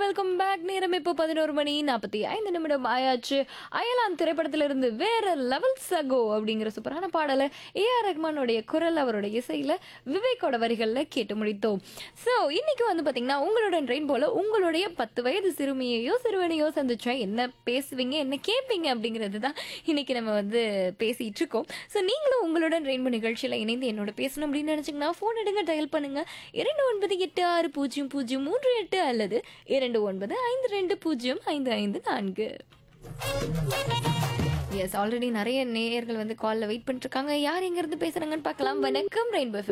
welcome back நேரம் இப்போ பதினோரு மணி நாற்பத்தி ஐந்து நிமிடம் ஆயாச்சு அயலான் திரைப்படத்திலிருந்து வேற லெவல் சகோ அப்படிங்கிற சூப்பரான பாடலை ஏஆர் ரஹ்மானுடைய குரல் அவருடைய இசையில விவேக்கோட வரிகளில் கேட்டு முடித்தோம் ஸோ இன்னைக்கு வந்து பார்த்தீங்கன்னா உங்களுடன் ட்ரெயின் போல உங்களுடைய பத்து வயது சிறுமியையோ சிறுவனையோ சந்திச்சா என்ன பேசுவீங்க என்ன கேட்பீங்க அப்படிங்கிறது தான் இன்னைக்கு நம்ம வந்து பேசிட்டு இருக்கோம் ஸோ நீங்களும் உங்களுடன் ரெயின்போ நிகழ்ச்சியில் இணைந்து என்னோட பேசணும் அப்படின்னு நினைச்சீங்கன்னா ஃபோன் எடுங்க டயல் பண்ணுங்க இரண்டு ஒன்பது எட்டு ஆறு பூஜ்ஜியம் பூஜ்ஜியம் மூன்று எட்டு அல்லது இரண்டு ஒன்பது ஐந்து ரெண்டு பூஜ்ஜியம் ஐந்து ஐந்து நான்கு எஸ் ஆல்ரெடி நிறைய நேயர்கள் வந்து காலில் வெயிட் பண்ணிட்டு இருக்காங்க யார் எங்க இருந்து பேசுறாங்கன்னு பார்க்கலாம் வணக்கம் ரெயின்போ